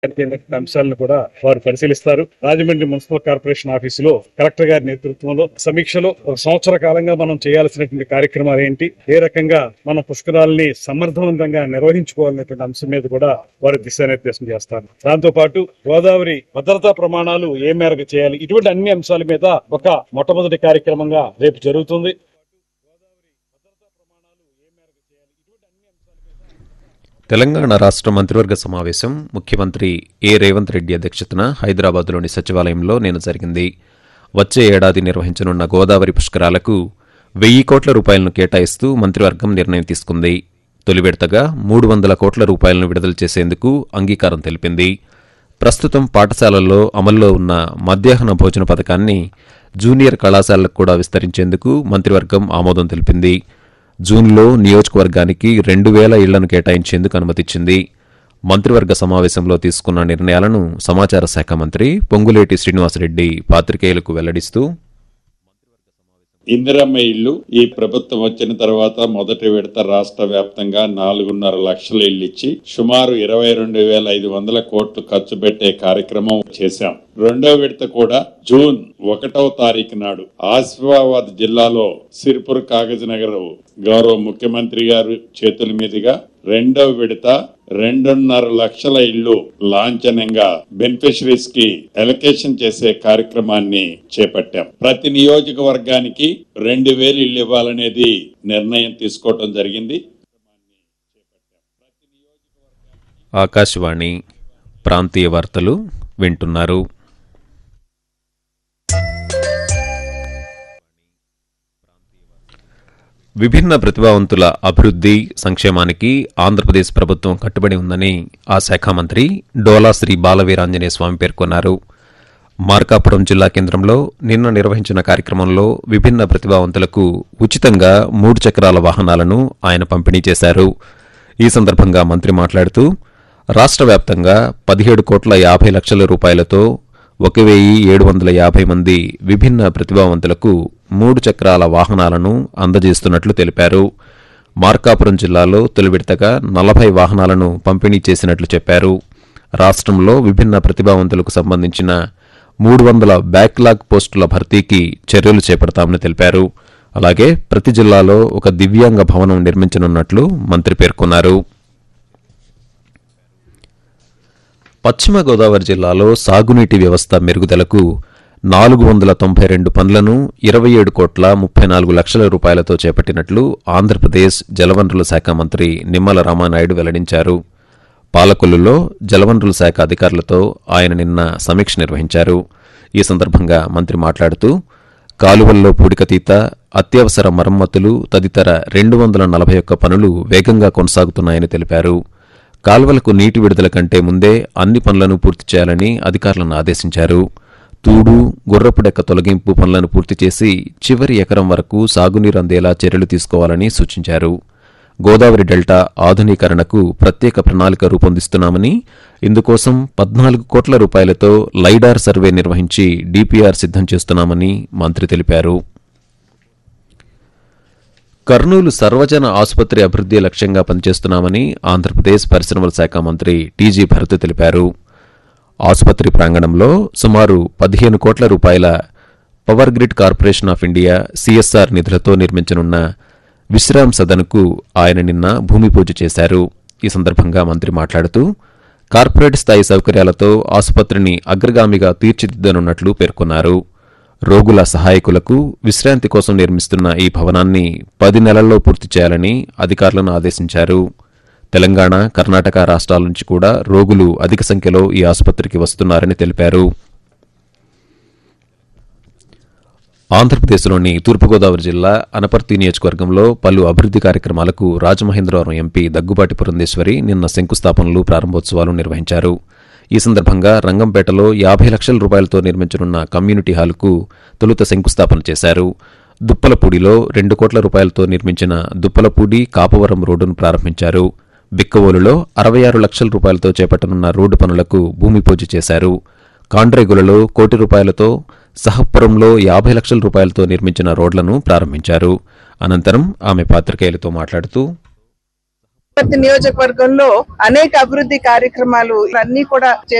అనేక అంశాలను కూడా వారు పరిశీలిస్తారు రాజమండ్రి మున్సిపల్ కార్పొరేషన్ ఆఫీసులో కలెక్టర్ గారి నేతృత్వంలో సమీక్షలో ఒక సంవత్సర కాలంగా మనం చేయాల్సినటువంటి కార్యక్రమాలు ఏంటి ఏ రకంగా మనం పుష్కరాలని సమర్థవంతంగా నిర్వహించుకోవాలనేటువంటి అంశం మీద కూడా వారు దిశానిర్దేశం చేస్తారు దాంతో పాటు గోదావరి భద్రతా ప్రమాణాలు ఏ మేరకు చేయాలి ఇటువంటి అన్ని అంశాల మీద ఒక మొట్టమొదటి కార్యక్రమంగా రేపు జరుగుతుంది తెలంగాణ రాష్ట్ర మంత్రివర్గ సమావేశం ముఖ్యమంత్రి ఏ రేవంత్ రెడ్డి అధ్యక్షతన హైదరాబాద్లోని సచివాలయంలో నిన్న జరిగింది వచ్చే ఏడాది నిర్వహించనున్న గోదావరి పుష్కరాలకు వెయ్యి కోట్ల రూపాయలను కేటాయిస్తూ మంత్రివర్గం నిర్ణయం తీసుకుంది తొలి విడతగా మూడు వందల కోట్ల రూపాయలను విడుదల చేసేందుకు అంగీకారం తెలిపింది ప్రస్తుతం పాఠశాలల్లో అమల్లో ఉన్న మధ్యాహ్న భోజన పథకాన్ని జూనియర్ కళాశాలలకు కూడా విస్తరించేందుకు మంత్రివర్గం ఆమోదం తెలిపింది జూన్లో నియోజకవర్గానికి రెండు వేల ఇళ్లను కేటాయించేందుకు అనుమతిచ్చింది మంత్రివర్గ సమావేశంలో తీసుకున్న నిర్ణయాలను సమాచార శాఖ మంత్రి పొంగులేటి శ్రీనివాసరెడ్డి పాత్రికేయులకు వెల్లడిస్తూ ఇందిరమ్మ ఇల్లు ఈ ప్రభుత్వం వచ్చిన తర్వాత మొదటి విడత రాష్ట్ర వ్యాప్తంగా నాలుగున్నర లక్షల ఇల్లు ఇచ్చి సుమారు ఇరవై రెండు వేల ఐదు వందల కోట్లు ఖర్చు పెట్టే కార్యక్రమం చేశాం రెండో విడత కూడా జూన్ ఒకటవ తారీఖు నాడు ఆసిఫాబాద్ జిల్లాలో సిరిపుర్ కాగజ్ నగర్ గౌరవ ముఖ్యమంత్రి గారు చేతుల మీదుగా రెండో విడత రెండున్నర లక్షల ఇళ్లు లాంఛనంగా బెనిఫిషరీస్ కి ఎలకేషన్ చేసే కార్యక్రమాన్ని చేపట్టాం ప్రతి నియోజకవర్గానికి రెండు వేలు ఇళ్లు ఇవ్వాలనేది నిర్ణయం తీసుకోవడం జరిగింది ఆకాశవాణి ప్రాంతీయ వార్తలు వింటున్నారు విభిన్న ప్రతిభావంతుల అభివృద్ధి సంక్షేమానికి ఆంధ్రప్రదేశ్ ప్రభుత్వం కట్టుబడి ఉందని ఆ శాఖ మంత్రి డోలా శ్రీ బాలవీరాంజనేయ స్వామి పేర్కొన్నారు మార్కాపురం జిల్లా కేంద్రంలో నిన్న నిర్వహించిన కార్యక్రమంలో విభిన్న ప్రతిభావంతులకు ఉచితంగా మూడు చక్రాల వాహనాలను ఆయన పంపిణీ చేశారు ఈ సందర్భంగా మంత్రి మాట్లాడుతూ రాష్ట్ర వ్యాప్తంగా పదిహేడు కోట్ల యాభై లక్షల రూపాయలతో ఒక వెయ్యి ఏడు వందల యాభై మంది విభిన్న ప్రతిభావంతులకు మూడు చక్రాల వాహనాలను అందజేస్తున్నట్లు తెలిపారు మార్కాపురం జిల్లాలో తొలి విడతగా నలభై వాహనాలను పంపిణీ చేసినట్లు చెప్పారు రాష్ట్రంలో విభిన్న ప్రతిభావంతులకు సంబంధించిన మూడు వందల బ్యాక్లాగ్ పోస్టుల భర్తీకి చర్యలు చేపడతామని తెలిపారు అలాగే ప్రతి జిల్లాలో ఒక దివ్యాంగ భవనం నిర్మించనున్నట్లు మంత్రి పేర్కొన్నారు పశ్చిమ గోదావరి జిల్లాలో సాగునీటి వ్యవస్థ మెరుగుదలకు నాలుగు వందల తొంభై రెండు పనులను ఇరవై ఏడు కోట్ల ముప్పై నాలుగు లక్షల రూపాయలతో చేపట్టినట్లు ఆంధ్రప్రదేశ్ జలవనరుల శాఖ మంత్రి నిమ్మల రామానాయుడు వెల్లడించారు పాలకొల్లులో జలవనరుల శాఖ అధికారులతో ఆయన నిన్న సమీక్ష నిర్వహించారు ఈ సందర్భంగా మంత్రి మాట్లాడుతూ కాలువల్లో పూడికతీత అత్యవసర మరమ్మతులు తదితర రెండు వందల నలభై ఒక్క పనులు వేగంగా కొనసాగుతున్నాయని తెలిపారు కాల్వలకు నీటి విడుదల కంటే ముందే అన్ని పనులను పూర్తి చేయాలని అధికారులను ఆదేశించారు తూడు గుర్రపుడెక్క తొలగింపు పనులను పూర్తి చేసి చివరి ఎకరం వరకు సాగునీరు అందేలా చర్యలు తీసుకోవాలని సూచించారు గోదావరి డెల్టా ఆధునీకరణకు ప్రత్యేక ప్రణాళిక రూపొందిస్తున్నామని ఇందుకోసం పద్నాలుగు కోట్ల రూపాయలతో లైడార్ సర్వే నిర్వహించి డీపీఆర్ సిద్ధం చేస్తున్నామని మంత్రి తెలిపారు కర్నూలు సర్వజన ఆసుపత్రి అభివృద్ధి లక్ష్యంగా పనిచేస్తున్నామని ఆంధ్రప్రదేశ్ పరిశ్రమల శాఖ మంత్రి టీజీ భరత్ తెలిపారు ఆసుపత్రి ప్రాంగణంలో సుమారు పదిహేను కోట్ల రూపాయల power grid corporation of India CSR నిధులతో నిర్మించనున్న విశ్రామ్ సదన్కు ఆయన నిన్న భూమి పూజ చేశారు ఈ సందర్భంగా మంత్రి మాట్లాడుతూ కార్పొరేట్ స్థాయి సౌకర్యాలతో ఆసుపత్రిని అగ్రగామిగా తీర్చిదిద్దనున్నట్లు పేర్కొన్నారు రోగుల సహాయకులకు విశ్రాంతి కోసం నిర్మిస్తున్న ఈ భవనాన్ని పది నెలల్లో పూర్తి చేయాలని అధికారులను ఆదేశించారు తెలంగాణ కర్ణాటక రాష్ట్రాల నుంచి కూడా రోగులు అధిక సంఖ్యలో ఈ ఆసుపత్రికి వస్తున్నారని తెలిపారు ఆంధ్రప్రదేశ్లోని తూర్పుగోదావరి జిల్లా అనపర్తి నియోజకవర్గంలో పలు అభివృద్ధి కార్యక్రమాలకు రాజమహేంద్రవరం ఎంపీ దగ్గుబాటి పురంధేశ్వరి నిన్న శంకుస్థాపనలు ప్రారంభోత్సవాలు నిర్వహించారు ఈ సందర్భంగా రంగంపేటలో యాభై లక్షల రూపాయలతో నిర్మించనున్న కమ్యూనిటీ హాల్కు తొలుత శంకుస్థాపన చేశారు దుప్పలపూడిలో రెండు కోట్ల రూపాయలతో నిర్మించిన దుప్పలపూడి కాపవరం రోడ్డును ప్రారంభించారు బిక్కవోలులో అరవై ఆరు లక్షల రూపాయలతో చేపట్టనున్న రోడ్డు పనులకు భూమి పూజ చేశారు కాండ్రేగులలో కోటి రూపాయలతో సహపురంలో యాభై లక్షల రూపాయలతో నిర్మించిన రోడ్లను ప్రారంభించారు అనంతరం ఆమె పాత్రికేయులతో మాట్లాడుతూ ప్రతి నియోజకవర్గంలో అనేక అభివృద్ధి కార్యక్రమాలు అన్ని కూడా